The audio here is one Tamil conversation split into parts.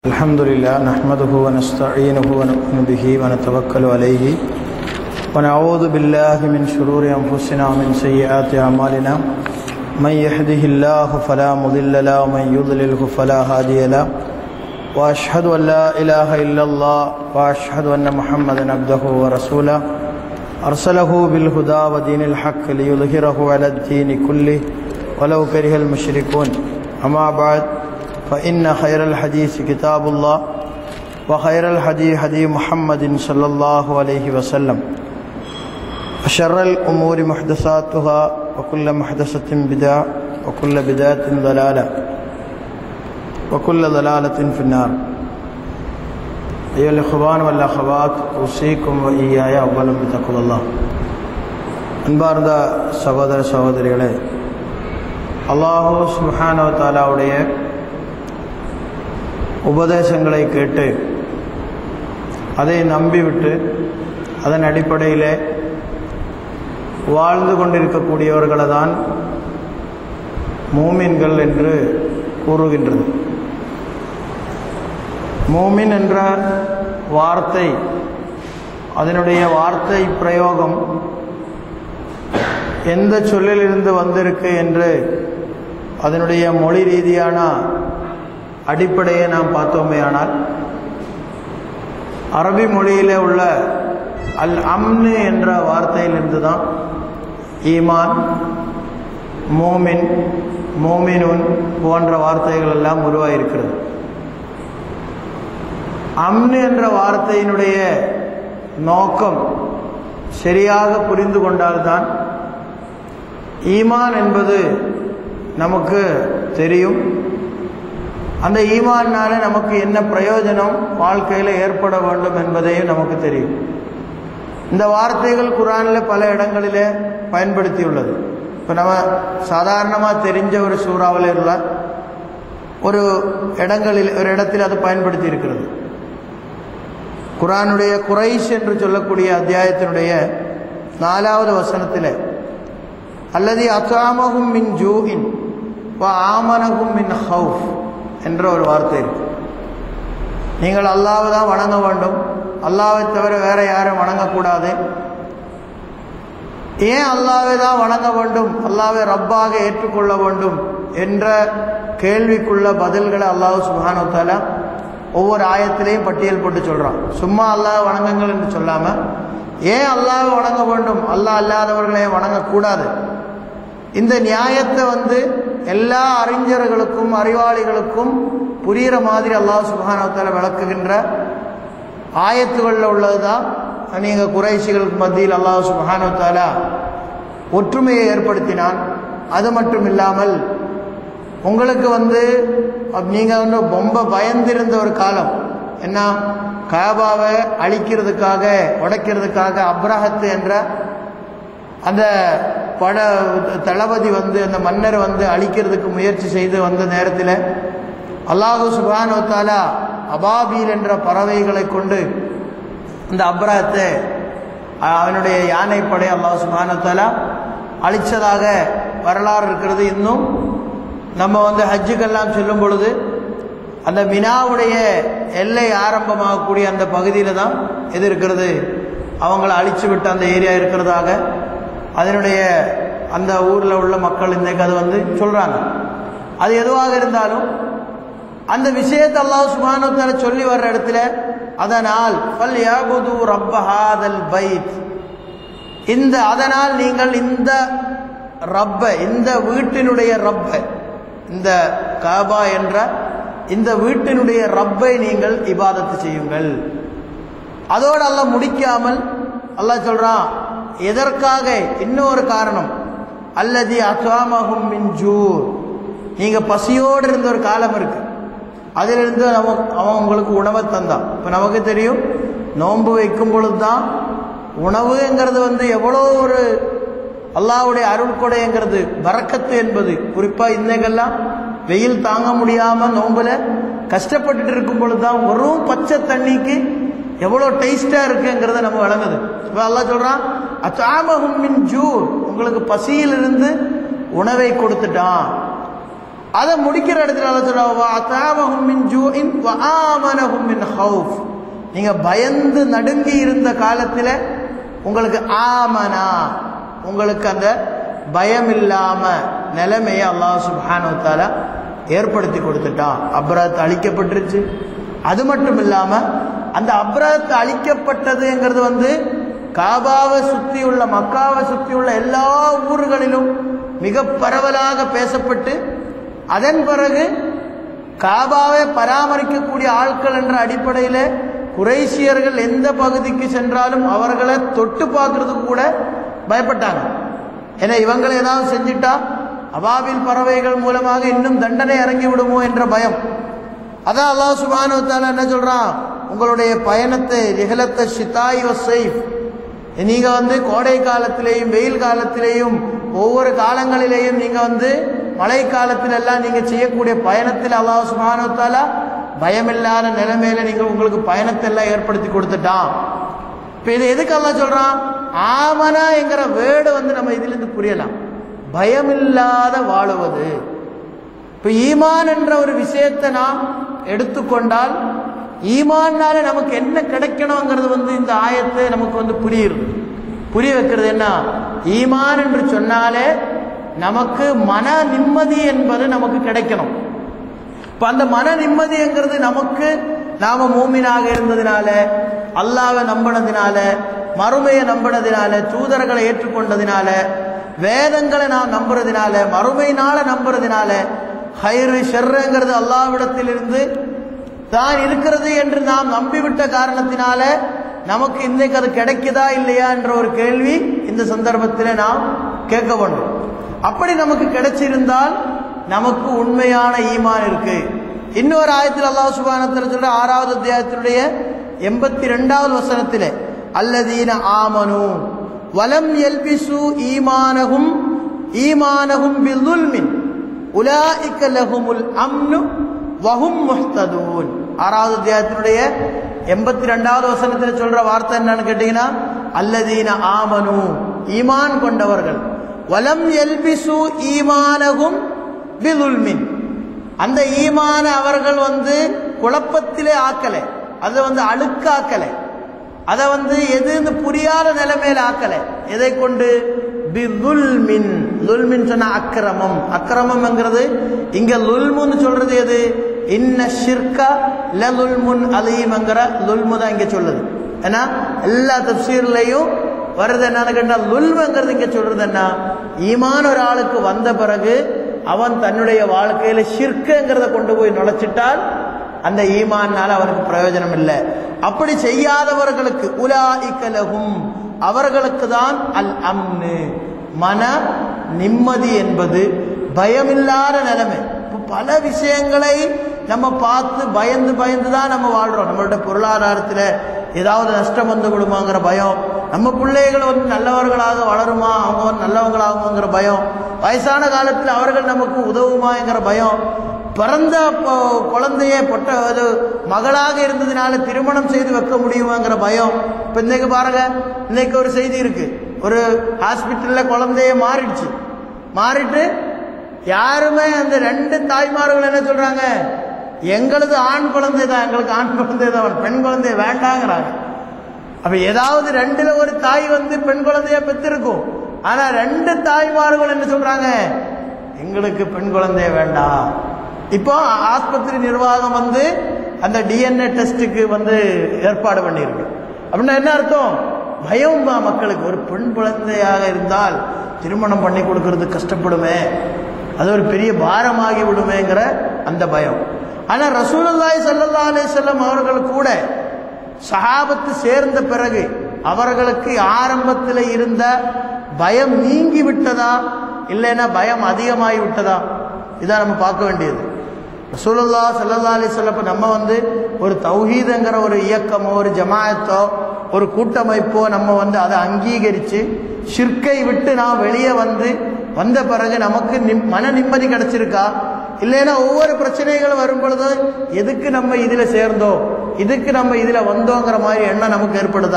الحمد لله نحمده ونستعينه ونؤمن به ونتوكل عليه ونعوذ بالله من شرور أنفسنا ومن سيئات أعمالنا من يهده الله فلا مضل له ومن يضلله فلا هادي له وأشهد أن لا إله إلا الله وأشهد أن محمدا عبده ورسوله أرسله بالهدى ودين الحق ليظهره على الدين كله ولو كره المشركون أما بعد فإن خير الحديث كتاب الله وخير الحديث حديث محمد صلى الله عليه وسلم وشر الأمور محدثاتها وكل محدثة بدعة وكل بدعة ضلالة وكل ضلالة في النار أيها الإخوان والأخوات أوصيكم وإياي أولا بتقوى الله அன்பார்ந்த சகோதர சகோதரிகளே அல்லாஹூ சுஹானவ தாலாவுடைய உபதேசங்களை கேட்டு அதை நம்பிவிட்டு அதன் அடிப்படையில் வாழ்ந்து கொண்டிருக்கக்கூடியவர்களை தான் மூமின்கள் என்று கூறுகின்றது மூமின் என்ற வார்த்தை அதனுடைய வார்த்தை பிரயோகம் எந்த சொல்லிலிருந்து வந்திருக்கு என்று அதனுடைய மொழி ரீதியான அடிப்படையை நாம் பார்த்தோமே ஆனால் அரபி மொழியில் உள்ள அல் அம்னு என்ற வார்த்தையிலிருந்து தான் ஈமான் மோமின் மோமினுன் போன்ற வார்த்தைகள் எல்லாம் உருவாயிருக்கிறது அம்னு என்ற வார்த்தையினுடைய நோக்கம் சரியாக புரிந்து கொண்டால்தான் ஈமான் என்பது நமக்கு தெரியும் அந்த ஈமானால நமக்கு என்ன பிரயோஜனம் வாழ்க்கையில் ஏற்பட வேண்டும் என்பதையும் நமக்கு தெரியும் இந்த வார்த்தைகள் குரானில் பல இடங்களிலே பயன்படுத்தியுள்ளது இப்போ நம்ம சாதாரணமாக தெரிஞ்ச ஒரு சூறாவில் உள்ள ஒரு இடங்களில் ஒரு இடத்தில் அது பயன்படுத்தி இருக்கிறது குரானுடைய குறைஷ் என்று சொல்லக்கூடிய அத்தியாயத்தினுடைய நாலாவது வசனத்தில் அல்லது அத்தாமகும் மின் ஜூஇன் ஆமனகும் மின் ஹவுஃப் என்ற ஒரு வார்த்தை இருக்கு நீங்கள் அல்லாவை தான் வணங்க வேண்டும் அல்லாவை தவிர வேற யாரும் வணங்கக்கூடாது ஏன் அல்லாவை தான் வணங்க வேண்டும் அல்லாவை ரப்பாக ஏற்றுக்கொள்ள வேண்டும் என்ற கேள்விக்குள்ள பதில்களை அல்லாஹ் சுபானுத்தால ஒவ்வொரு ஆயத்திலையும் பட்டியல் போட்டு சொல்கிறான் சும்மா அல்லாஹ் வணங்குங்கள் என்று சொல்லாமல் ஏன் அல்லாவை வணங்க வேண்டும் அல்லாஹ் அல்லாதவர்களையும் வணங்கக்கூடாது இந்த நியாயத்தை வந்து எல்லா அறிஞர்களுக்கும் அறிவாளிகளுக்கும் புரிகிற மாதிரி அல்லாஹ் சுபானவத்தால் விளக்குகின்ற ஆயத்துகளில் உள்ளது தான் நீங்கள் குறைசிகளுக்கு மத்தியில் அல்லாஹ் சுபானவத்தாலா ஒற்றுமையை ஏற்படுத்தினான் அது மட்டும் இல்லாமல் உங்களுக்கு வந்து நீங்கள் வந்து ரொம்ப பயந்திருந்த ஒரு காலம் என்ன காபாவை அழிக்கிறதுக்காக உடைக்கிறதுக்காக அப்ரஹத்து என்ற அந்த பட தளபதி வந்து அந்த மன்னர் வந்து அழிக்கிறதுக்கு முயற்சி செய்து வந்த நேரத்தில் அல்லாஹு சுபானோத்தாலா அபாபீல் என்ற பறவைகளை கொண்டு அந்த அப்ரஹத்தை அவனுடைய யானைப்படை அல்லாஹ் சுபானோத்தாலா அழித்ததாக வரலாறு இருக்கிறது இன்னும் நம்ம வந்து ஹஜ்ஜுக்கெல்லாம் சொல்லும் பொழுது அந்த மினாவுடைய எல்லை ஆரம்பமாகக்கூடிய அந்த பகுதியில் தான் எது இருக்கிறது அவங்கள அழிச்சு விட்டு அந்த ஏரியா இருக்கிறதாக அதனுடைய அந்த ஊரில் உள்ள மக்கள் இன்றைக்கு அது வந்து சொல்கிறாங்க அது எதுவாக இருந்தாலும் அந்த விஷயத்தை அல்லாஹ் சுபானத்தால சொல்லி வர்ற இடத்துல அதனால் பல் யாபுது ரப்பஹாதல் பைத் இந்த அதனால் நீங்கள் இந்த ரப்ப இந்த வீட்டினுடைய ரப்ப இந்த காபா என்ற இந்த வீட்டினுடைய ரப்பை நீங்கள் இபாதத்து செய்யுங்கள் அதோடு அல்லாஹ் முடிக்காமல் அல்லாஹ் சொல்றான் எதற்காக இன்னொரு காரணம் அல்லது அசாமகும் மின் ஜூர் நீங்க பசியோடு இருந்த ஒரு காலம் இருக்கு அதிலிருந்து அவன் அவன் உங்களுக்கு உணவை தந்தான் இப்போ நமக்கு தெரியும் நோன்பு வைக்கும் பொழுது தான் உணவுங்கிறது வந்து எவ்வளோ ஒரு அல்லாவுடைய அருள் கொடைங்கிறது வரக்கத்து என்பது குறிப்பாக இன்னைக்கெல்லாம் வெயில் தாங்க முடியாமல் நோம்புல கஷ்டப்பட்டுட்டு இருக்கும் பொழுது தான் வெறும் பச்சை தண்ணிக்கு எவ்வளோ டேஸ்டாக இருக்குங்கிறத நம்ம வழங்குது இப்போ அல்லா சொல்கிறான் அச்சாமகும் மின் ஜூர் உங்களுக்கு பசியிலிருந்து உணவை கொடுத்துட்டான் அதை முடிக்கிற இடத்துல அல்ல சொல்லுவாங்க நீங்க பயந்து நடுங்கி இருந்த காலத்துல உங்களுக்கு ஆமனா உங்களுக்கு அந்த பயம் இல்லாம நிலைமையை அல்லாஹ் சுப்ஹானு தாலா ஏற்படுத்தி கொடுத்துட்டான் அப்ராத் அழிக்கப்பட்டுருச்சு அது மட்டும் இல்லாம அந்த அப்ராத் அழிக்கப்பட்டதுங்கிறது வந்து காபாவை சுற்றி உள்ள மக்காவை சுற்றி உள்ள எல்லா ஊர்களிலும் மிக பரவலாக பேசப்பட்டு அதன் பிறகு காபாவை பராமரிக்கக்கூடிய ஆட்கள் என்ற அடிப்படையில் குறைசியர்கள் எந்த பகுதிக்கு சென்றாலும் அவர்களை தொட்டு பார்க்கறதுக்கு கூட பயப்பட்டாங்க ஏன்னா இவங்களை ஏதாவது செஞ்சிட்டா அவாவில் பறவைகள் மூலமாக இன்னும் தண்டனை இறங்கி விடுமோ என்ற பயம் அதான் அல்லாஹ் சுபானு தாலா என்ன சொல்றான் உங்களுடைய பயணத்தை ரிஹலத்தை ஷிதாய் சைஃப் நீங்க வந்து கோடை காலத்திலேயும் வெயில் காலத்திலேயும் ஒவ்வொரு காலங்களிலேயும் நீங்க வந்து மழை காலத்துல எல்லாம் நீங்க செய்யக்கூடிய பயணத்தில் அல்லாஹ் சுபானு தாலா பயமில்லாத நிலைமையில நீங்க உங்களுக்கு பயணத்தை எல்லாம் ஏற்படுத்தி கொடுத்துட்டான் இப்ப இது எதுக்கு அல்லாஹ் சொல்றான் ஆமனா என்கிற வேர்டு வந்து நம்ம இதுல இருந்து புரியலாம் பயமில்லாத வாழுவது இப்ப ஈமான் என்ற ஒரு விஷயத்தை நாம் எடுத்துக்கொண்டால் ஈமான்னால நமக்கு என்ன கிடைக்கணுங்கிறது வந்து இந்த ஆயத்தை நமக்கு வந்து புரியுது புரிய வைக்கிறது என்ன ஈமான் என்று சொன்னாலே நமக்கு மன நிம்மதி என்பது நமக்கு கிடைக்கணும் இப்ப அந்த மன நிம்மதிங்கிறது நமக்கு நாம மூமினாக இருந்ததினால அல்லாவை நம்பினதினால மறுமையை நம்பினதினால தூதர்களை ஏற்றுக்கொண்டதினால வேதங்களை நாம் நம்புறதினால மறுமையினால நம்புறதினால ஹைரு ஷெர்ருங்கிறது அல்லாவிடத்தில் இருந்து தான் இருக்கிறது என்று நாம் நம்பிவிட்ட காரணத்தினால நமக்கு இன்னைக்கு அது கிடைக்குதா இல்லையா என்ற ஒரு கேள்வி இந்த சந்தர்ப்பத்தில் நாம் கேட்க வேண்டும் அப்படி நமக்கு கிடைச்சிருந்தால் நமக்கு உண்மையான ஈமான் இருக்கு இன்னொரு ஆயத்தில் அல்லாஹ் சுபானத்தில் சொல்ற ஆறாவது அத்தியாயத்தினுடைய எண்பத்தி ரெண்டாவது வசனத்திலே அல்லதீன ஆமனு வலம் எல்பிசு ஈமானகும் ஈமானகும் பில்லுல்மின் உலாஇக்க லஹுமுல் அம்னு வஹும் முஹ்ததூன் ஆறாவது அத்தியாயத்தினுடைய எண்பத்தி ரெண்டாவது வசனத்தில் சொல்ற வார்த்தை என்னன்னு கேட்டீங்கன்னா அல்லதீன ஆமனு ஈமான் கொண்டவர்கள் வலம் எல்பிசு ஈமானகும் பிதுல்மின் அந்த ஈமான அவர்கள் வந்து குழப்பத்திலே ஆக்கலை அதை வந்து அழுக்காக்கலை அதை வந்து எதுன்னு புரியாத நிலைமையில ஆக்கலை எதை கொண்டு பிதுல்மின் லுல்மின் சொன்ன அக்கிரமம் அக்கிரமம்ங்கிறது இங்க லுல்முன்னு சொல்றது எது இன்ன ஷிர்கா லலுல்முன் அலீம்ங்கிற லுல்மு தான் இங்க சொல்லுது ஏன்னா எல்லா தப்சீர்லையும் வருது என்னன்னு கேட்டால் லுல்முங்கிறது இங்க சொல்றது என்ன ஈமான் ஒரு ஆளுக்கு வந்த பிறகு அவன் தன்னுடைய வாழ்க்கையில ஷிர்க்குங்கிறத கொண்டு போய் நுழைச்சிட்டால் அந்த ஈமான்னால அவனுக்கு பிரயோஜனம் இல்லை அப்படி செய்யாதவர்களுக்கு உலா இக்கலகும் அவர்களுக்கு தான் அல் அம்னு மன நிம்மதி என்பது பயமில்லாத நிலைமை இப்போ பல விஷயங்களை நம்ம பார்த்து பயந்து பயந்து தான் நம்ம வாழ்றோம் நம்மளோட பொருளாதாரத்தில் ஏதாவது நஷ்டம் வந்து விடுமாங்கிற பயம் நம்ம பிள்ளைகள் வந்து நல்லவர்களாக வளருமா அவங்க வந்து நல்லவங்களாகுங்கிற பயம் வயசான காலத்தில் அவர்கள் நமக்கு உதவுமாங்கிற பயம் பிறந்த பொ- குழந்தைய பொட்ட அது மகளாக இருந்ததுனால திருமணம் செய்து வைக்க முடியுமாங்கிற பயம் இப்போ இன்னைக்கு பாருங்க இன்னைக்கு ஒரு செய்தி இருக்கு ஒரு ஹாஸ்பிட்டலில் குழந்தைய மாறிடுச்சு மாறிட்டு யாருமே அந்த ரெண்டு தாய்மார்கள் என்ன சொல்றாங்க எங்களது ஆண் குழந்தை தான் எங்களுக்கு ஆண் குழந்தை தான் பெண் குழந்தை வேண்டாங்கிறாங்க அப்ப ஏதாவது ரெண்டுல ஒரு தாய் வந்து பெண் குழந்தைய பெற்றிருக்கும் ஆனா ரெண்டு தாய்மார்கள் என்ன சொல்றாங்க எங்களுக்கு பெண் குழந்தைய வேண்டாம் இப்போ ஆஸ்பத்திரி நிர்வாகம் வந்து அந்த டிஎன்ஏ டெஸ்ட்டுக்கு வந்து ஏற்பாடு பண்ணியிருக்கு அப்படின்னா என்ன அர்த்தம் பயம் தான் மக்களுக்கு ஒரு பெண் குழந்தையாக இருந்தால் திருமணம் பண்ணி கொடுக்கறது கஷ்டப்படுமே அது ஒரு பெரிய பாரமாகி விடுமேங்கிற அந்த பயம் ஆனா ரசூலுல்லாஹி ஸல்லல்லாஹு அலைஹி வஸல்லம் அவர்கள் கூட சஹாபத்து சேர்ந்த பிறகு அவர்களுக்கு ஆரம்பத்தில் இருந்த பயம் நீங்கி விட்டதா இல்லைன்னா பயம் அதிகமாகி விட்டதா இதான் நம்ம பார்க்க வேண்டியது ரசூலுல்லா ஸல்லல்லாஹு அலைஹி வஸல்லம் நம்ம வந்து ஒரு தௌஹீதுங்கிற ஒரு இயக்கமோ ஒரு ஜமாயத்தோ ஒரு கூட்டமைப்போ நம்ம வந்து அதை அங்கீகரித்து ஷிர்கை விட்டு நான் வெளியே வந்து வந்த பிறகு நமக்கு நிம் மன நிம்மதி கிடைச்சிருக்கா இல்லைன்னா ஒவ்வொரு பிரச்சனைகளும் வரும் பொழுது எதுக்கு நம்ம இதில் சேர்ந்தோம் இதுக்கு நம்ம இதில் வந்தோங்கிற மாதிரி எண்ணம் நமக்கு ஏற்படுதா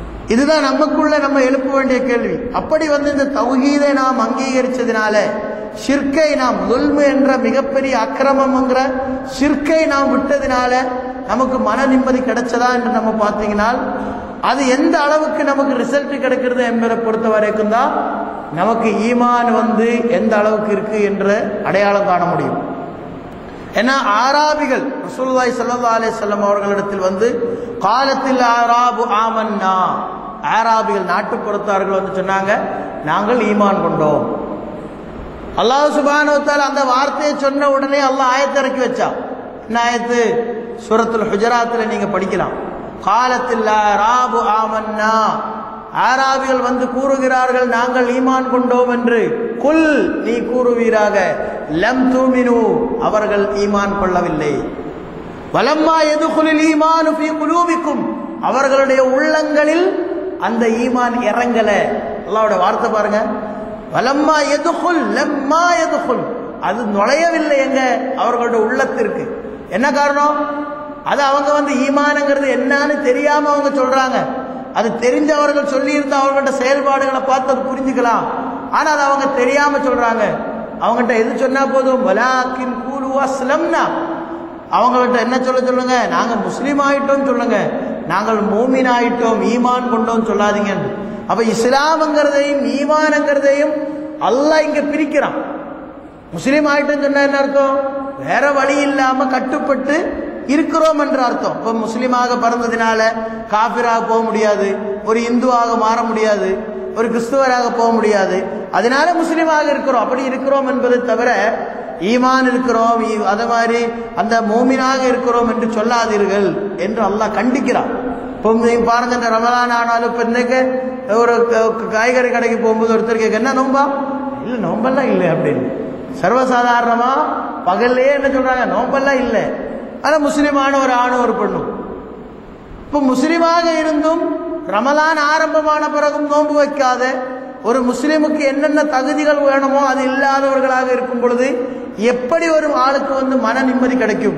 இதுதான் நமக்குள்ள நம்ம எழுப்ப வேண்டிய கேள்வி அப்படி வந்து இந்த தௌஹீதை நாம் அங்கீகரிச்சதுனால ஷிர்கை நாம் துல்மு என்ற மிகப்பெரிய அக்கிரமம்ங்கிற ஷிர்கை நாம் விட்டதினால நமக்கு மன நிம்மதி கிடைச்சதா என்று நம்ம பார்த்தீங்கன்னா அது எந்த அளவுக்கு நமக்கு ரிசல்ட் கிடைக்கிறது என்பதை பொறுத்த வரைக்கும் தான் நமக்கு ஈமான் வந்து எந்த அளவுக்கு இருக்கு என்று அடையாளம் காண முடியும் ஏன்னா ஆராபிகள் ரசூலுல்லாஹி ஸல்லல்லாஹு அலைஹி வஸல்லம் அவர்களிடத்தில் வந்து காலத்தில் ஆராபு ஆமன்னா ஆராபிகள் நாட்டுப்புறத்தார்கள் வந்து சொன்னாங்க நாங்கள் ஈமான் கொண்டோம் அல்லாஹ் சுபானு தால அந்த வார்த்தையை சொன்ன உடனே அல்லாஹ் ஆயத்தை இறக்கி வச்சான் என்ன ஆயத்து சூரத்துல் ஹுஜராத்தில் நீங்க படிக்கலாம் காலத்தில் ராபு ஆமன்னா ஆராபிகள் வந்து கூறுகிறார்கள் நாங்கள் ஈமான் கொண்டோம் என்று குல் நீ கூறுவீராக லம் தூமினு அவர்கள் ஈமான் கொள்ளவில்லை வலம்மா எதுகுலில் ஈமானு ஃபீ குலூபிக்கும் அவர்களுடைய உள்ளங்களில் அந்த ஈமான் இறங்கல அல்லாஹ்வுடைய வார்த்தை பாருங்க வலம்மா எதுகுல் லம்மா எதுகுல் அது நுழையவில்லை எங்க அவர்களுடைய உள்ளத்திற்கு என்ன காரணம் அது அவங்க வந்து ஈமானுங்கிறது என்னன்னு தெரியாம அவங்க சொல்றாங்க அது தெரிஞ்சவர்கள் சொல்லியிருந்தா அவர்களோட செயல்பாடுகளை பார்த்து அது புரிஞ்சுக்கலாம் ஆனா அது அவங்க தெரியாம சொல்றாங்க அவங்ககிட்ட எது சொன்னா போதும் வலாக்கின் கூலு அஸ்லம்னா அவங்கள்ட்ட என்ன சொல்ல சொல்லுங்க நாங்க முஸ்லீம் ஆயிட்டோம் சொல்லுங்க நாங்கள் மூமின் ஆயிட்டோம் ஈமான் கொண்டோம் சொல்லாதீங்க அப்ப இஸ்லாம்ங்கிறதையும் ஈமான்ங்கிறதையும் அல்லாஹ் இங்க பிரிக்கிறான் முஸ்லீம் ஆயிட்டோம் சொன்னா என்ன அர்த்தம் வேற வழி இல்லாம கட்டுப்பட்டு இருக்கிறோம் என்ற அர்த்தம் இப்ப முஸ்லீமாக பிறந்ததினால காபிராக போக முடியாது ஒரு இந்துவாக மாற முடியாது ஒரு கிறிஸ்துவராக போக முடியாது அதனால முஸ்லீமாக இருக்கிறோம் அப்படி இருக்கிறோம் என்பதை தவிர ஈமான் இருக்கிறோம் ஈ- அது மாதிரி அந்த மூமினாக இருக்கிறோம் என்று சொல்லாதீர்கள் என்று அல்லாஹ் கண்டிக்கிறான் இப்போ நீங்க பாருங்க இந்த ரமலான் ஆனாலும் இப்போ இன்னைக்கு ஒரு க- காய்கறி கடைக்கு போகும்போது ஒருத்தர் கேட்க என்ன நோம்பா இல்லை நோம்பெல்லாம் இல்லை அப்படின்னு சர்வசாதாரணமா பகல்லையே என்ன சொல்றாங்க நோம்பெல்லாம் இல்லை ஆனா முஸ்லிமான ஒரு ஆணும் ஒரு பெண்ணும் இப்போ முஸ்லிமாக இருந்தும் ரமலான் ஆரம்பமான பிறகும் நோன்பு வைக்காத ஒரு முஸ்லிமுக்கு என்னென்ன தகுதிகள் வேணுமோ அது இல்லாதவர்களாக இருக்கும் பொழுது எப்படி ஒரு ஆளுக்கு வந்து மன நிம்மதி கிடைக்கும்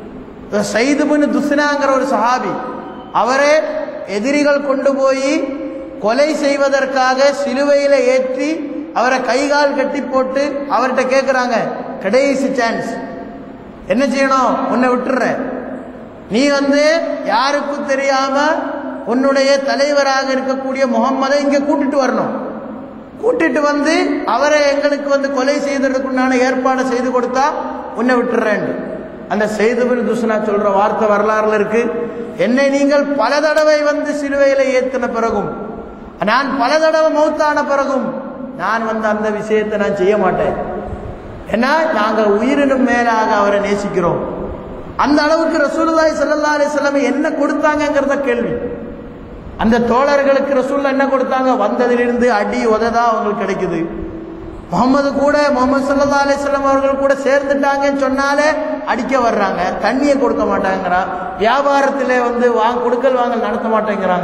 சைதுபின் துஸ்னாங்கிற ஒரு சஹாபி அவரே எதிரிகள் கொண்டு போய் கொலை செய்வதற்காக சிலுவையில ஏற்றி அவரை கைகால் கட்டி போட்டு அவர்கிட்ட கேட்குறாங்க கடைசி சான்ஸ் என்ன செய்யணும் உன்னை விட்டுறேன் நீ வந்து யாருக்கும் தெரியாம உன்னுடைய தலைவராக இருக்கக்கூடிய முகம்மதை இங்க கூட்டிட்டு வரணும் கூட்டிட்டு வந்து அவரை எங்களுக்கு வந்து கொலை செய்ததுக்குண்டான ஏற்பாடு செய்து கொடுத்தா உன்னை விட்டுறேன் அந்த செய்துபின் துஷ்னா சொல்ற வார்த்தை வரலாறுல இருக்கு என்னை நீங்கள் பல தடவை வந்து சிலுவையில ஏத்தின பிறகும் நான் பல தடவை மௌத்தான பிறகும் நான் வந்து அந்த விஷயத்தை நான் செய்ய மாட்டேன் ஏன்னா நாங்க உயிரினும் மேலாக அவரை நேசிக்கிறோம் அந்த அளவுக்கு ரசூலுல்லாஹி ஸல்லல்லாஹு அலைஹி வஸல்லம் என்ன கொடுத்தாங்கங்கிறத கேள்வி அந்த தோழர்களுக்கு ரசூல்லா என்ன கொடுத்தாங்க வந்ததிலிருந்து அடி உததா அவங்களுக்கு கிடைக்குது முகமது கூட முகமது சல்லா அலிஸ்லாம் அவர்கள் கூட சேர்ந்துட்டாங்கன்னு சொன்னாலே அடிக்க வர்றாங்க தண்ணியை கொடுக்க மாட்டாங்கிறான் வியாபாரத்திலே வந்து வாங்க கொடுக்கல் வாங்கல் நடத்த மாட்டேங்கிறாங்க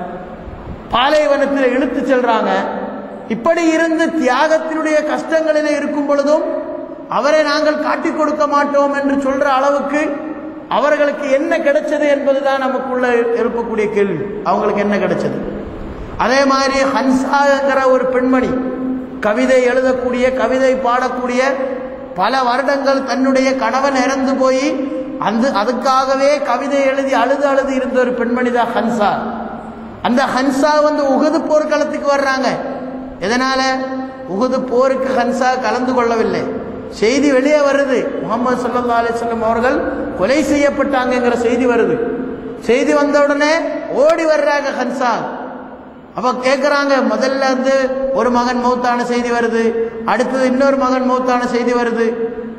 பாலைவனத்தில் இழுத்து செல்றாங்க இப்படி இருந்து தியாகத்தினுடைய கஷ்டங்களிலே இருக்கும் பொழுதும் அவரை நாங்கள் காட்டிக் கொடுக்க மாட்டோம் என்று சொல்ற அளவுக்கு அவர்களுக்கு என்ன கிடைச்சது என்பதுதான் நமக்குள்ள எழுப்பக்கூடிய கேள்வி அவங்களுக்கு என்ன கிடைச்சது அதே மாதிரி ஹன்சாங்கிற ஒரு பெண்மணி கவிதை எழுதக்கூடிய கவிதை பாடக்கூடிய பல வருடங்கள் தன்னுடைய கணவன் இறந்து போய் அந்த அதுக்காகவே கவிதை எழுதி அழுது அழுது இருந்த ஒரு பெண்மணி தான் ஹன்சா அந்த ஹன்சா வந்து உகது போர்க்களத்துக்கு வர்றாங்க எதனால உகது போருக்கு ஹன்சா கலந்து கொள்ளவில்லை செய்தி வெளியே வருது முகமது சல்லா அலிஸ்லாம் அவர்கள் கொலை செய்யப்பட்டாங்கங்கிற செய்தி வருது செய்தி வந்த உடனே ஓடி வர்றாங்க ஹன்சா அப்ப கேட்குறாங்க முதல்ல வந்து ஒரு மகன் மௌத்தான செய்தி வருது அடுத்தது இன்னொரு மகன் மௌத்தான செய்தி வருது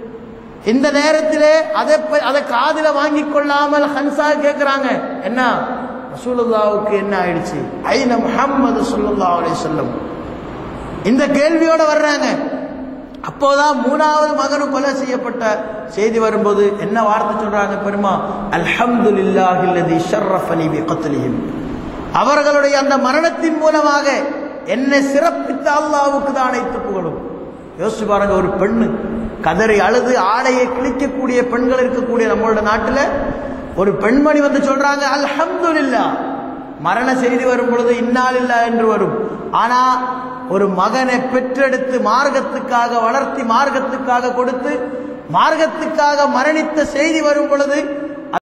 இந்த நேரத்திலே அதை ப- அதை காதில வாங்கி கொள்ளாமல் ஹன்சா கேட்குறாங்க என்ன ரசூலுல்லாவுக்கு என்ன ஆயிடுச்சு ஐன முஹம்மது ஸல்லல்லாஹு அலைஹி வஸல்லம் இந்த கேள்வியோட வர்றாங்க அப்போதான் மூணாவது மகனும் கொலை செய்யப்பட்ட செய்தி வரும்போது என்ன வார்த்தை சொல்றாங்க பெருமா அல்ஹம்துலில்லாஹில்லதி ஷர்ரஃபனி பி கத்லிஹிம் அவர்களுடைய அந்த மரணத்தின் மூலமாக என்னை சிறப்பித்த அல்லாஹ்வுக்கு தான் அனைத்து புகழும் யோசிச்சு பாருங்க ஒரு பெண்ணு கதறி அழுது ஆடையை கிழிக்கக்கூடிய பெண்கள் இருக்கக்கூடிய நம்மளோட நாட்டுல ஒரு பெண்மணி வந்து சொல்றாங்க அல்ஹம்துலில்லாஹ் மரண செய்தி வரும் பொழுது இன்னாலில்லா என்று வரும் ஆனா ஒரு மகனை பெற்றெடுத்து மார்க்கத்துக்காக வளர்த்தி மார்க்கத்துக்காக கொடுத்து மார்க்கத்துக்காக மரணித்த செய்தி வரும் பொழுது